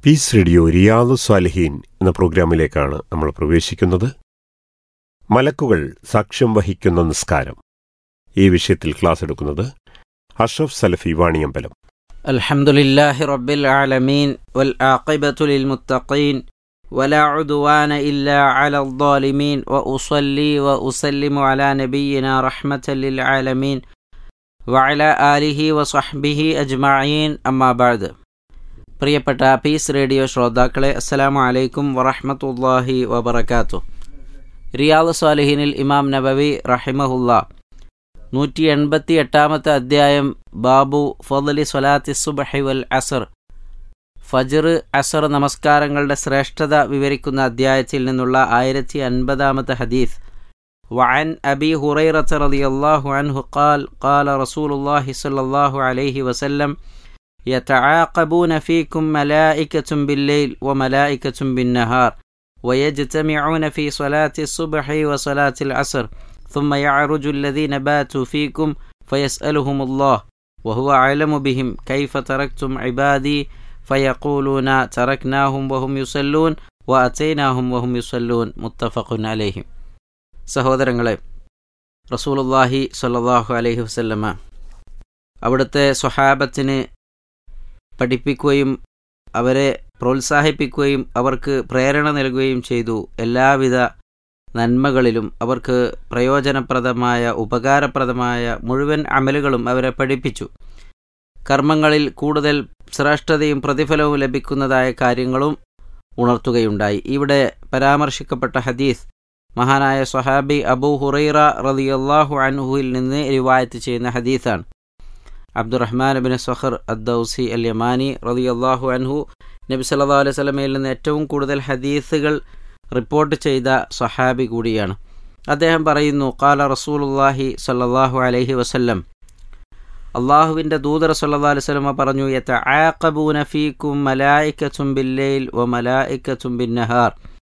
piece radio Riyadh സ്വാലിഹീൻ എന്ന പ്രോഗ്രാമിലേക്കാണ് നമ്മൾ പ്രവേശിക്കുന്നത് മലക്കുകൾ സാക്ഷ്യം വഹിക്കുന്ന നിസ്കാരം ഈ വിഷയത്തിൽ ക്ലാസ് എടുക്കുന്നത് അഷ്റഫ് സലഫി വാണിയമ്പലം الحمد لله رب العالمين والعاقبة للمتقين ولا عدوان إلا على الظالمين وأصلي وأسلم على نبينا رحمة للعالمين وعلى آله وصحبه أجمعين أما بعد പ്രിയപ്പെട്ട പീസ് റേഡിയോ ശ്രോതാക്കളെ അസ്സലാമു അലൈക്കും വറഹ്മത്തുള്ളാഹി വബറകാതുഹു റിയാദ് സ്വാലിഹിനിൽ ഇമാം നബവി റഹിമഹുല്ലാ നൂറ്റി എൺപത്തി എട്ടാമത്തെ അധ്യായം ബാബു ഫضലി സ്വലാത്തി സുബഹി വൽ അസർ ഫജർ അസർ നമസ്കാരങ്ങളുടെ ശ്രേഷ്ഠത വിവരിക്കുന്ന അധ്യായത്തിൽ നിന്നുള്ള ആയിരത്തി അൻപതാമത്തെ ഹദീസ് وعن أبي هريرة رضي الله عنه قال قال رسول الله صلى الله عليه وسلم يتعاقبون فيكم ملائكة بالليل وملائكة بالنهار ويجتمعون في صلاة الصبح وصلاة العصر ثم يعرج الذين باتوا فيكم فيسألهم الله وهو أعلم بهم كيف تركتم عبادي فيقولون تركناهم وهم يصلون وأتيناهم وهم يصلون متفق عليهم സഹോദരങ്ങളെ റസൂലുള്ളാഹി സ്വല്ലല്ലാഹു അലൈഹി വസല്ലമ അവിടുത്തെ സ്വഹാബത്തിന് പഠിപ്പിക്കുകയും അവരെ പ്രോത്സാഹിപ്പിക്കുകയും അവർക്ക് പ്രേരണ നൽകുകയും ചെയ്തു എല്ലാവിധ നന്മകളിലും അവർക്ക് പ്രയോജനപ്രദമായ ഉപകാരപ്രദമായ മുഴുവൻ അമലുകളും അവരെ പഠിപ്പിച്ചു കർമ്മങ്ങളിൽ കൂടുതൽ ശ്രേഷ്ഠതയും പ്രതിഫലവും ലഭിക്കുന്നതായ കാര്യങ്ങളും ഉണർത്തുകയുണ്ടായി ഇവിടെ പരാമർശിക്കപ്പെട്ട ഹദീസ് മഹാനായ സ്വഹാബി അബൂ ഹുറൈറ റളിയല്ലാഹു അൻഹുവിൽ നിന്ന് റിവായത്ത് ചെയ്യുന്ന ഹദീസാണ് Abdurrahman bin Sakhr Addausi al Yamani റളിയല്ലാഹു അൻഹു നബി സല്ലല്ലാഹു അലൈഹി വസല്ലമയിൽ നിന്ന് ഏറ്റവും കൂടുതൽ ഹദീസുകൾ റിപ്പോർട്ട് ചെയ്ത സഹാബി കൂടിയാണ് അദ്ദേഹം പറയുന്നു കാല റസൂലുല്ലാഹി സല്ലല്ലാഹു അലൈഹി വസല്ലം അള്ളാഹുവിൻ്റെ ദൂതർ സല്ലല്ലാഹു അലൈഹി വസല്ലമ പറഞ്ഞു യതആഖബൂന ഫീക്കും മലായിക്കത്തും ബില്ലൈൽ വ മലായിക്കത്തും ബിന്നഹാർ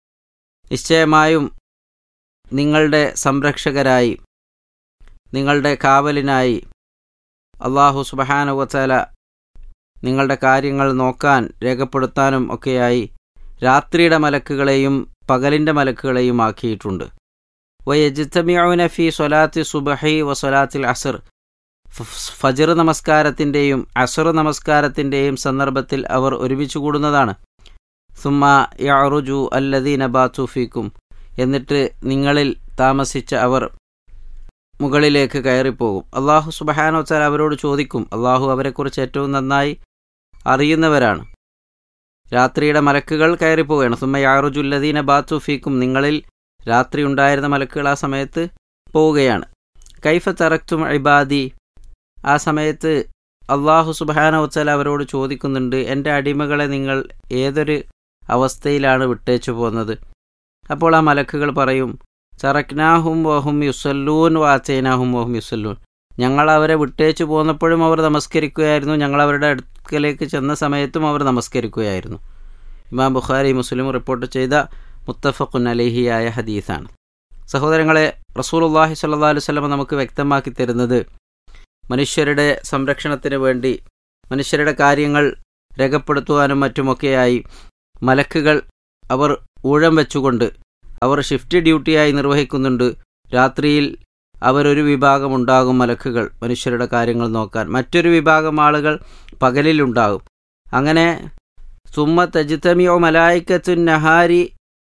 നിശ്ചയമായും നിങ്ങളുടെ സംരക്ഷകരായി നിങ്ങളുടെ കാവലിനായി അള്ളാഹു സുബഹാനുവത്തല നിങ്ങളുടെ കാര്യങ്ങൾ നോക്കാൻ രേഖപ്പെടുത്താനും ഒക്കെയായി രാത്രിയുടെ മലക്കുകളെയും പകലിൻ്റെ മലക്കുകളെയും ആക്കിയിട്ടുണ്ട് വയജിത്തമിയൗന ഫി സ്വലാത്തി സുബഹി വ സ്വലാത്തിൽ അസർ ഫജർ നമസ്കാരത്തിൻ്റെയും അസർ നമസ്കാരത്തിൻ്റെയും സന്ദർഭത്തിൽ അവർ ഒരുമിച്ച് കൂടുന്നതാണ് സുമ്മ യറുജു അല്ലദീന ബാത്തുഫീക്കും എന്നിട്ട് നിങ്ങളിൽ താമസിച്ച അവർ മുകളിലേക്ക് കയറിപ്പോകും അള്ളാഹു സുബഹാനോ വച്ചാൽ അവരോട് ചോദിക്കും അള്ളാഹു അവരെക്കുറിച്ച് ഏറ്റവും നന്നായി അറിയുന്നവരാണ് രാത്രിയുടെ മലക്കുകൾ കയറിപ്പോവുകയാണ് സുമ്മ യാറുജുല്ലദീന ബാത്തുഫീക്കും നിങ്ങളിൽ രാത്രി ഉണ്ടായിരുന്ന മലക്കുകൾ ആ സമയത്ത് പോവുകയാണ് കൈഫ തറക്തും ഇബാദി ആ സമയത്ത് അള്ളാഹു സുബഹാന വച്ചാൽ അവരോട് ചോദിക്കുന്നുണ്ട് എൻ്റെ അടിമകളെ നിങ്ങൾ ഏതൊരു അവസ്ഥയിലാണ് വിട്ടേച്ചു പോകുന്നത് അപ്പോൾ ആ മലക്കുകൾ പറയും ചറക്നാഹും വഹും യുസല്ലൂൻ വാച്ചൈനാഹും വഹും യുസല്ലൂൻ ഞങ്ങൾ അവരെ വിട്ടേച്ചു പോന്നപ്പോഴും അവർ നമസ്കരിക്കുകയായിരുന്നു ഞങ്ങൾ അവരുടെ അടുക്കലേക്ക് ചെന്ന സമയത്തും അവർ നമസ്കരിക്കുകയായിരുന്നു ഇമാം ബുഖാരി മുസ്ലിം റിപ്പോർട്ട് ചെയ്ത മുത്തഫഖുൻ അലഹിയായ ഹദീസാണ് സഹോദരങ്ങളെ റസൂലുള്ളാഹി സ്വല്ലല്ലാഹു അലൈഹി വസല്ലം നമുക്ക് വ്യക്തമാക്കി തരുന്നത് മനുഷ്യരുടെ സംരക്ഷണത്തിന് വേണ്ടി മനുഷ്യരുടെ കാര്യങ്ങൾ രേഖപ്പെടുത്തുവാനും മറ്റുമൊക്കെയായി മലക്കുകൾ അവർ ഊഴം വെച്ചുകൊണ്ട് അവർ ഷിഫ്റ്റ് ഡ്യൂട്ടിയായി നിർവഹിക്കുന്നുണ്ട് രാത്രിയിൽ അവരൊരു വിഭാഗം ഉണ്ടാകും മലക്കുകൾ മനുഷ്യരുടെ കാര്യങ്ങൾ നോക്കാൻ മറ്റൊരു വിഭാഗം ആളുകൾ പകലിലുണ്ടാകും അങ്ങനെ സുമ്മ തജിത്തമിയോ മലായിക്കത്തുൻ നഹാരി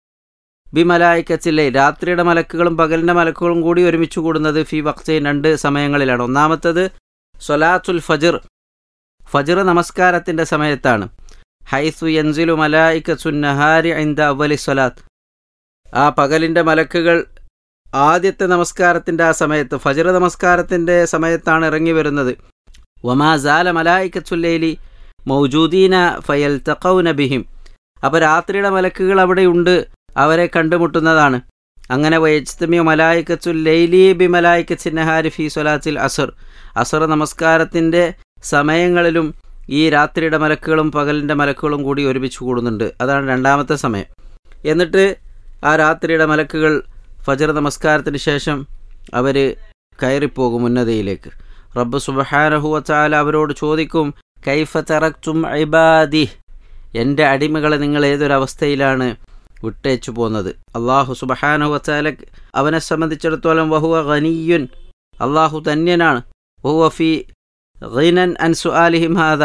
ബി മലായിക്കത്തില്ലേ രാത്രിയുടെ മലക്കുകളും പകലിൻ്റെ മലക്കുകളും കൂടി ഒരുമിച്ച് കൂടുന്നത് ഫി വക്സൈൻ രണ്ട് സമയങ്ങളിലാണ് ഒന്നാമത്തത് സൊലാത്തുൽ ഫജിർ ഫജിർ നമസ്കാരത്തിൻ്റെ സമയത്താണ് ഹൈസു യൻസിലു മലായിക്കത്തുൻ നഹാരി ഐന്ദ അവലി സ്വലാത്ത് ആ പകലിൻ്റെ മലക്കുകൾ ആദ്യത്തെ നമസ്കാരത്തിൻ്റെ ആ സമയത്ത് ഫജർ നമസ്കാരത്തിൻ്റെ സമയത്താണ് ഇറങ്ങി വരുന്നത് വമാ സാല മലായിക്കത്തുല്ലൈലി മൗജൂദീന ഫയൽ തക്കൗന ബിഹിം അപ്പോൾ രാത്രിയുടെ മലക്കുകൾ അവിടെയുണ്ട് അവരെ കണ്ടുമുട്ടുന്നതാണ് അങ്ങനെ വയജ്തമിയോ മലായിക്കത്തുൽ ലൈലി ബി മലായിക്കച്ചിൻ നഹാരി ഫി സ്വലാത്തിൽ അസർ അസർ നമസ്കാരത്തിൻ്റെ സമയങ്ങളിലും ഈ രാത്രിയുടെ മലക്കുകളും പകലിൻ്റെ മലക്കുകളും കൂടി ഒരുമിച്ച് കൂടുന്നുണ്ട് അതാണ് രണ്ടാമത്തെ സമയം എന്നിട്ട് ആ രാത്രിയുടെ മലക്കുകൾ ഫജർ നമസ്കാരത്തിന് ശേഷം അവർ കയറിപ്പോകും ഉന്നതയിലേക്ക് റബ്ബ് സുബഹാനഹുവ ചാല അവരോട് ചോദിക്കും കൈഫ തറക്തും ഇബാദി എൻ്റെ അടിമകളെ നിങ്ങൾ ഏതൊരവസ്ഥയിലാണ് വിട്ടേച്ചു പോന്നത് അള്ളാഹു സുബഹാനു വച്ചാല അവനെ സംബന്ധിച്ചിടത്തോളം വഹുവ ഖനിയുൻ അള്ളാഹു ധന്യനാണ് വഹുവ ഫി ഖൈനൻ അൻ സുആലിഹിം ഹാദ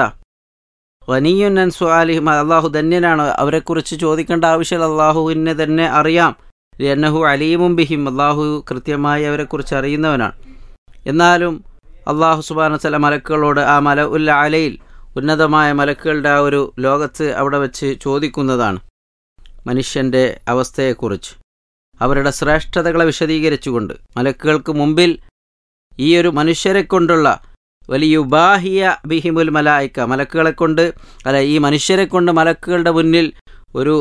ഖനിയുൻ അൻ സുആലിഹിം അള്ളാഹു ധന്യനാണ് അവരെക്കുറിച്ച് ചോദിക്കേണ്ട ആവശ്യമില്ല അള്ളാഹുവിനെ തന്നെ അറിയാം എന്നഹു അലീമും ബിഹിം അള്ളാഹു കൃത്യമായി അവരെക്കുറിച്ച് അറിയുന്നവനാണ് എന്നാലും അള്ളാഹു സുബാന ചില മലക്കുകളോട് ആ മല ഉല്ല അലയിൽ ഉന്നതമായ മലക്കുകളുടെ ആ ഒരു ലോകത്ത് അവിടെ വെച്ച് ചോദിക്കുന്നതാണ് മനുഷ്യൻ്റെ അവസ്ഥയെക്കുറിച്ച് അവരുടെ ശ്രേഷ്ഠതകളെ വിശദീകരിച്ചുകൊണ്ട് മലക്കുകൾക്ക് മുമ്പിൽ ഈ ഒരു മനുഷ്യരെ കൊണ്ടുള്ള വലിയ ഉബാഹിയ ബിഹിമുൽ മലായിക്ക മലക്കുകളെ കൊണ്ട് അല്ല ഈ മനുഷ്യരെ കൊണ്ട് മലക്കുകളുടെ മുന്നിൽ ഒരു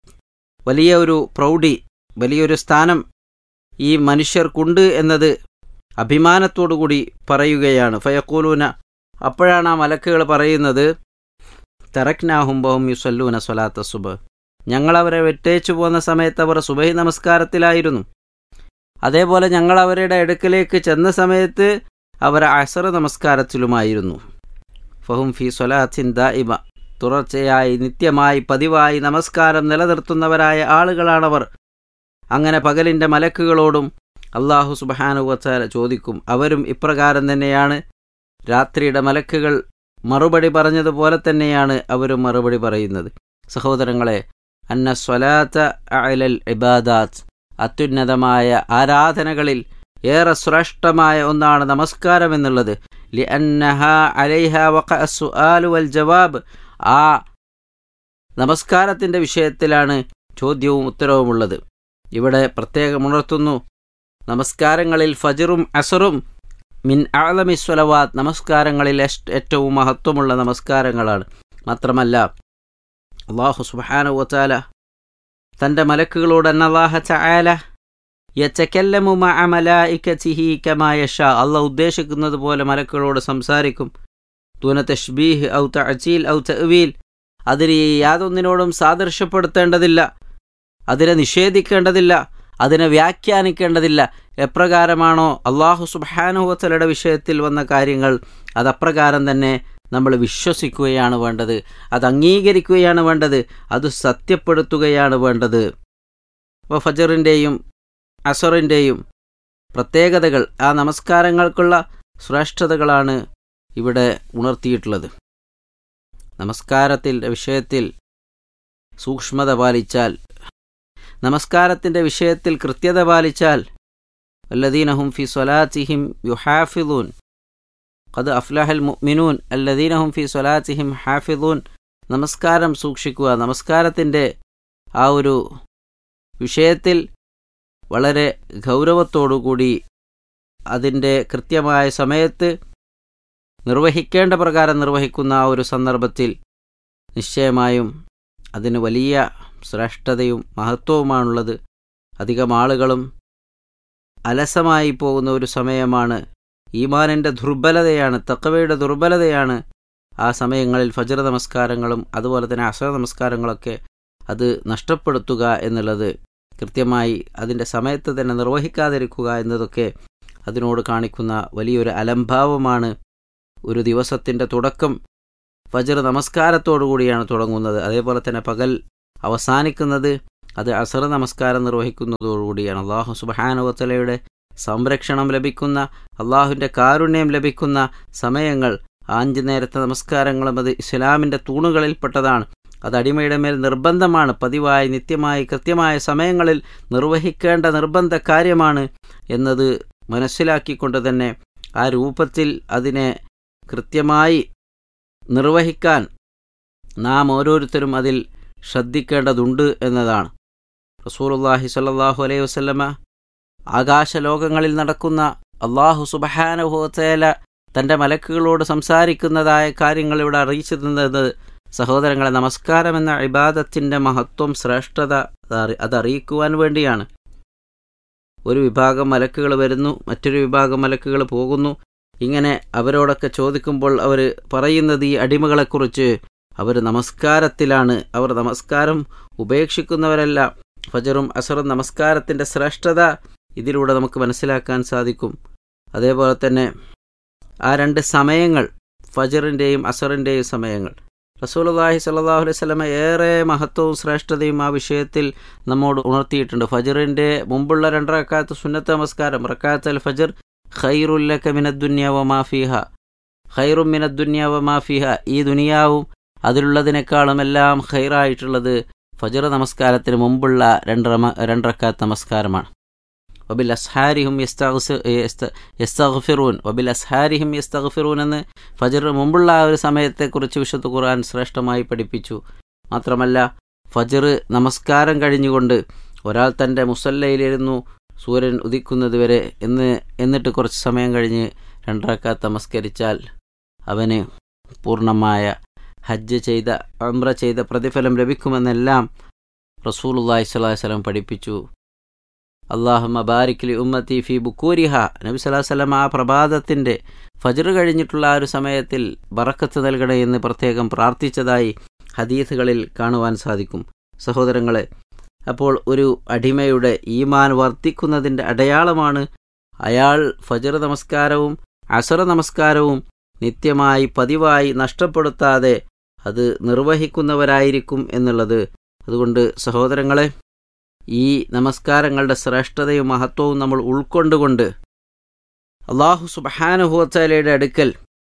വലിയ ഒരു പ്രൗഢി വലിയൊരു സ്ഥാനം ഈ മനുഷ്യർക്കുണ്ട് എന്നത് അഭിമാനത്തോടുകൂടി പറയുകയാണ് ഫയക്കൂലൂന അപ്പോഴാണ് ആ മലക്കുകൾ പറയുന്നത് തെറക്നാഹുംബഹും യുസല്ലൂന സ്വലാത്ത സുബ് ഞങ്ങളവരെ വെട്ടേച്ചു പോകുന്ന സമയത്ത് അവർ സുബഹി നമസ്കാരത്തിലായിരുന്നു അതേപോലെ ഞങ്ങൾ അവരുടെ അടുക്കലേക്ക് ചെന്ന സമയത്ത് അവർ അസറ നമസ്കാരത്തിലുമായിരുന്നു ഫഹും ഫി സ്വലാത്തിൻ ദായിബ തുടർച്ചയായി നിത്യമായി പതിവായി നമസ്കാരം നിലനിർത്തുന്നവരായ ആളുകളാണവർ അങ്ങനെ പകലിൻ്റെ മലക്കുകളോടും അള്ളാഹു സുബഹാനുവച്ചാല ചോദിക്കും അവരും ഇപ്രകാരം തന്നെയാണ് രാത്രിയുടെ മലക്കുകൾ മറുപടി പറഞ്ഞതുപോലെ തന്നെയാണ് അവരും മറുപടി പറയുന്നത് സഹോദരങ്ങളെ അന്ന സ്വലാത്ത അലൽ ഇബാദാത്ത് അത്യുന്നതമായ ആരാധനകളിൽ ഏറെ ശ്രേഷ്ഠമായ ഒന്നാണ് നമസ്കാരം എന്നുള്ളത് ലി അന്നഹ അലൈഹ വഖ സുആലു വൽ ജവാബ് ആ നമസ്കാരത്തിൻ്റെ വിഷയത്തിലാണ് ചോദ്യവും ഉത്തരവുമുള്ളത് ഇവിടെ പ്രത്യേകം ഉണർത്തുന്നു നമസ്കാരങ്ങളിൽ ഫജറും അസറും മിൻ ആലമി സ്വലവാത്ത് നമസ്കാരങ്ങളിൽ ഏറ്റവും മഹത്വമുള്ള നമസ്കാരങ്ങളാണ് മാത്രമല്ല അള്ളാഹു സുബാന വച്ചാല തൻ്റെ മലക്കുകളോട് അന്നല്ലാഹ ചായാല യച്ചക്കല്ലമു മലായിക്കച്ചിഹി കമായഷ അള്ളാഹ് ഉദ്ദേശിക്കുന്നത് പോലെ മലക്കുകളോട് സംസാരിക്കും തൂന തഷ്ബീഹ് ഔ തഅജീൽ ഔ തഅവീൽ അതിന് യാതൊന്നിനോടും സാദൃശ്യപ്പെടുത്തേണ്ടതില്ല അതിനെ നിഷേധിക്കേണ്ടതില്ല അതിനെ വ്യാഖ്യാനിക്കേണ്ടതില്ല എപ്രകാരമാണോ അള്ളാഹു സുബാനുവത്തലയുടെ വിഷയത്തിൽ വന്ന കാര്യങ്ങൾ അതപ്രകാരം തന്നെ നമ്മൾ വിശ്വസിക്കുകയാണ് വേണ്ടത് അത് അംഗീകരിക്കുകയാണ് വേണ്ടത് അത് സത്യപ്പെടുത്തുകയാണ് വേണ്ടത് അപ്പോൾ ഫജറിൻ്റെയും അസറിൻ്റെയും പ്രത്യേകതകൾ ആ നമസ്കാരങ്ങൾക്കുള്ള ശ്രേഷ്ഠതകളാണ് ഇവിടെ ഉണർത്തിയിട്ടുള്ളത് നമസ്കാരത്തിൻ്റെ വിഷയത്തിൽ സൂക്ഷ്മത പാലിച്ചാൽ നമസ്കാരത്തിൻ്റെ വിഷയത്തിൽ കൃത്യത പാലിച്ചാൽ അല്ലദീനഹും ഫി സ്വലാത്തിഹിം യുഹാഫിദൂൻ ഖദ് അഫ്ലഹൽ മുഅ്മിനൂൻ അല്ലദീനഹും ഫി സ്വലാത്തിഹിം ഹാഫിദൂൻ നമസ്കാരം സൂക്ഷിക്കുക നമസ്കാരത്തിൻ്റെ ആ ഒരു വിഷയത്തിൽ വളരെ ഗൗരവത്തോടുകൂടി അതിൻ്റെ കൃത്യമായ സമയത്ത് നിർവഹിക്കേണ്ട പ്രകാരം നിർവഹിക്കുന്ന ആ ഒരു സന്ദർഭത്തിൽ നിശ്ചയമായും അതിന് വലിയ ശ്രേഷ്ഠതയും മഹത്വവുമാണുള്ളത് അധികം ആളുകളും അലസമായി പോകുന്ന ഒരു സമയമാണ് ഈമാനിൻ്റെ ദുർബലതയാണ് തക്കവയുടെ ദുർബലതയാണ് ആ സമയങ്ങളിൽ ഫജർ നമസ്കാരങ്ങളും അതുപോലെ തന്നെ അസർ നമസ്കാരങ്ങളൊക്കെ അത് നഷ്ടപ്പെടുത്തുക എന്നുള്ളത് കൃത്യമായി അതിൻ്റെ സമയത്ത് തന്നെ നിർവഹിക്കാതിരിക്കുക എന്നതൊക്കെ അതിനോട് കാണിക്കുന്ന വലിയൊരു അലംഭാവമാണ് ഒരു ദിവസത്തിൻ്റെ തുടക്കം ഫജർ നമസ്കാരത്തോടുകൂടിയാണ് തുടങ്ങുന്നത് അതേപോലെ തന്നെ പകൽ അവസാനിക്കുന്നത് അത് അസർ നമസ്കാരം നിർവഹിക്കുന്നതോടുകൂടിയാണ് അള്ളാഹു സുബാനുവത്തലയുടെ സംരക്ഷണം ലഭിക്കുന്ന അള്ളാഹുവിൻ്റെ കാരുണ്യം ലഭിക്കുന്ന സമയങ്ങൾ അഞ്ച് നേരത്തെ നമസ്കാരങ്ങളും അത് ഇസ്ലാമിൻ്റെ തൂണുകളിൽപ്പെട്ടതാണ് അത് അടിമയുടെ മേൽ നിർബന്ധമാണ് പതിവായി നിത്യമായി കൃത്യമായ സമയങ്ങളിൽ നിർവഹിക്കേണ്ട നിർബന്ധ കാര്യമാണ് എന്നത് മനസ്സിലാക്കിക്കൊണ്ട് തന്നെ ആ രൂപത്തിൽ അതിനെ കൃത്യമായി നിർവഹിക്കാൻ നാം ഓരോരുത്തരും അതിൽ ശ്രദ്ധിക്കേണ്ടതുണ്ട് എന്നതാണ് റസൂലുള്ളാഹി സ്വല്ലല്ലാഹു അലൈഹി വസല്ലമ ആകാശലോകങ്ങളിൽ നടക്കുന്ന അള്ളാഹു സുബഹാനുഭവത്തേല തൻ്റെ മലക്കുകളോട് സംസാരിക്കുന്നതായ കാര്യങ്ങൾ ഇവിടെ അറിയിച്ചു തന്നത് സഹോദരങ്ങളെ നമസ്കാരം എന്ന ഇബാദത്തിൻ്റെ മഹത്വം ശ്രേഷ്ഠത അതറിയിക്കുവാൻ വേണ്ടിയാണ് ഒരു വിഭാഗം മലക്കുകൾ വരുന്നു മറ്റൊരു വിഭാഗം മലക്കുകൾ പോകുന്നു ഇങ്ങനെ അവരോടൊക്കെ ചോദിക്കുമ്പോൾ അവർ പറയുന്നത് ഈ അടിമകളെക്കുറിച്ച് അവർ നമസ്കാരത്തിലാണ് അവർ നമസ്കാരം ഉപേക്ഷിക്കുന്നവരല്ല ഫജറും അസറും നമസ്കാരത്തിൻ്റെ ശ്രേഷ്ഠത ഇതിലൂടെ നമുക്ക് മനസ്സിലാക്കാൻ സാധിക്കും അതേപോലെ തന്നെ ആ രണ്ട് സമയങ്ങൾ ഫജറിൻ്റെയും അസറിൻ്റെയും സമയങ്ങൾ റസൂലുള്ളാഹി സ്വല്ലല്ലാഹു അലൈഹി വസല്ലമ ഏറെ മഹത്വവും ശ്രേഷ്ഠതയും ആ വിഷയത്തിൽ നമ്മോട് ഉണർത്തിയിട്ടുണ്ട് ഫജറിൻ്റെ മുമ്പുള്ള രണ്ട് റക്കാത്ത് സുന്നത്ത് നമസ്കാരം റക്കാത്ത് അൽ ഫജർ ഖൈറുല്ലക മിനദ്ദുന്യ വമാ ഫീഹ ഖൈറും മിനദ്ദുന്യ വമാ ഫീഹ ഈ ദുനിയാവും അതിലുള്ളതിനേക്കാളും എല്ലാം ഖൈറായിട്ടുള്ളത് ഫജർ നമസ്കാരത്തിന് മുമ്പുള്ള രണ്ട് റമ രണ്ട് റക്കാത്ത് നമസ്കാരമാണ് വബിൽ അസ്ഹാരിഹും യസ്തഗ്ഫിറൂൻ വബിൽ അസ്ഹാരിഹിം യസ്തഗ്ഫിറൂൻ എന്ന് ഫജറിന് മുമ്പുള്ള ആ ഒരു സമയത്തെക്കുറിച്ച് വിശുദ്ധ ഖുർആൻ ശ്രേഷ്ഠമായി പഠിപ്പിച്ചു മാത്രമല്ല ഫജർ നമസ്കാരം കഴിഞ്ഞുകൊണ്ട് ഒരാൾ തൻ്റെ മുസല്ലയിലിരുന്നു സൂര്യൻ ഉദിക്കുന്നത് വരെ എന്ന് എന്നിട്ട് കുറച്ച് സമയം കഴിഞ്ഞ് രണ്ടറക്കാത്ത് നമസ്കരിച്ചാൽ അവന് പൂർണ്ണമായ ഹജ്ജ് ചെയ്ത അമ്ര ചെയ്ത പ്രതിഫലം ലഭിക്കുമെന്നെല്ലാം റസൂലുള്ളാഹി സ്വല്ലല്ലാഹി അലൈഹി വസല്ലം പഠിപ്പിച്ചു അള്ളാഹുമ ബാരിക്കലി ഉമ്മത്തി ഫി ബുക്കൂരിഹ നബി സല്ലല്ലാഹു അലൈഹി വസല്ലം ആ പ്രഭാതത്തിൻ്റെ ഫജർ കഴിഞ്ഞിട്ടുള്ള ആ ഒരു സമയത്തിൽ ബറക്കത്ത് നൽകണേ എന്ന് പ്രത്യേകം പ്രാർത്ഥിച്ചതായി ഹദീസുകളിൽ കാണുവാൻ സാധിക്കും സഹോദരങ്ങളെ അപ്പോൾ ഒരു അടിമയുടെ ഈമാൻ വർദ്ധിക്കുന്നതിൻ്റെ അടയാളമാണ് അയാൾ ഫജർ നമസ്കാരവും അസറ നമസ്കാരവും നിത്യമായി പതിവായി നഷ്ടപ്പെടുത്താതെ അത് നിർവഹിക്കുന്നവരായിരിക്കും എന്നുള്ളത് അതുകൊണ്ട് സഹോദരങ്ങളെ ഈ നമസ്കാരങ്ങളുടെ ശ്രേഷ്ഠതയും മഹത്വവും നമ്മൾ ഉൾക്കൊണ്ടുകൊണ്ട് അള്ളാഹു സുബഹാനുഹോത്തലയുടെ അടുക്കൽ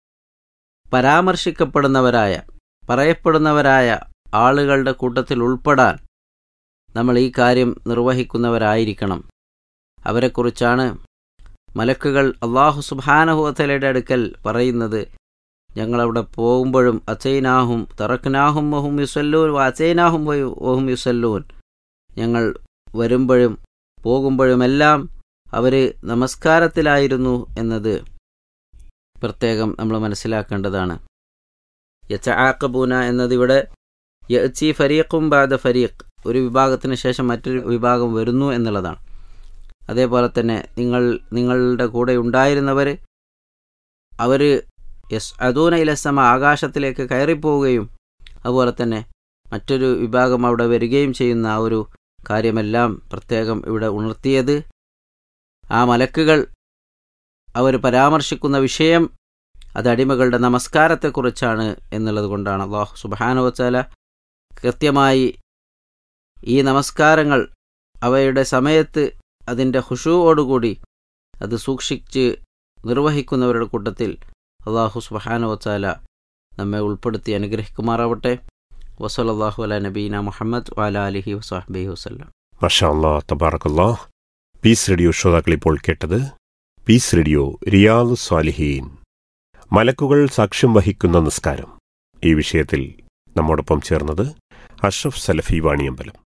പരാമർശിക്കപ്പെടുന്നവരായ പറയപ്പെടുന്നവരായ ആളുകളുടെ കൂട്ടത്തിൽ ഉൾപ്പെടാൻ നമ്മൾ ഈ കാര്യം നിർവഹിക്കുന്നവരായിരിക്കണം അവരെക്കുറിച്ചാണ് മലക്കുകൾ അള്ളാഹു സുബാനഹുഅത്തലയുടെ അടുക്കൽ പറയുന്നത് ഞങ്ങളവിടെ പോകുമ്പോഴും അച്ചൈനാഹും തറക്നാഹും വഹും യുസല്ലൂൻ അച്ചൈനാഹും വഹും യുസല്ലൂൻ ഞങ്ങൾ വരുമ്പോഴും പോകുമ്പോഴുമെല്ലാം അവർ നമസ്കാരത്തിലായിരുന്നു എന്നത് പ്രത്യേകം നമ്മൾ മനസ്സിലാക്കേണ്ടതാണ് യച്ച ആക്കബൂന എന്നതിവിടെ യച്ചി ഫരീഖും ബാദ ഫരീഖ് ഒരു വിഭാഗത്തിന് ശേഷം മറ്റൊരു വിഭാഗം വരുന്നു എന്നുള്ളതാണ് അതേപോലെ തന്നെ നിങ്ങൾ നിങ്ങളുടെ കൂടെ ഉണ്ടായിരുന്നവർ അവർ യസ് അദൂന ഇലസമ ആകാശത്തിലേക്ക് കയറിപ്പോവുകയും അതുപോലെ തന്നെ മറ്റൊരു വിഭാഗം അവിടെ വരികയും ചെയ്യുന്ന ആ ഒരു കാര്യമെല്ലാം പ്രത്യേകം ഇവിടെ ഉണർത്തിയത് ആ മലക്കുകൾ അവർ പരാമർശിക്കുന്ന വിഷയം അത് അടിമകളുടെ നമസ്കാരത്തെക്കുറിച്ചാണ് എന്നുള്ളത് കൊണ്ടാണ് അള്ളാഹു സുബാനുവച്ചാല കൃത്യമായി ഈ നമസ്കാരങ്ങൾ അവയുടെ സമയത്ത് അതിൻ്റെ ഹുഷുവോടുകൂടി അത് സൂക്ഷിച്ച് നിർവഹിക്കുന്നവരുടെ കൂട്ടത്തിൽ അള്ളാഹു സുബാനുവച്ചാല നമ്മെ ഉൾപ്പെടുത്തി അനുഗ്രഹിക്കുമാറാവട്ടെ വസലല്ലാഹു അല നബീന മുഹമ്മദ് വാല അലിഹി വസാഹബി വസ്ല്ലാം മഷാ അല്ലാ തബാറക്കല്ലാ പീസ് റേഡിയോ ശ്രോതാക്കൾ ഇപ്പോൾ കേട്ടത് പീസ് റേഡിയോ റിയാദ് സ്വാലിഹീൻ മലക്കുകൾ സാക്ഷ്യം വഹിക്കുന്ന നിസ്കാരം ഈ വിഷയത്തിൽ നമ്മോടൊപ്പം ചേർന്നത് അഷ്റഫ് സലഫി വാണിയമ്പലം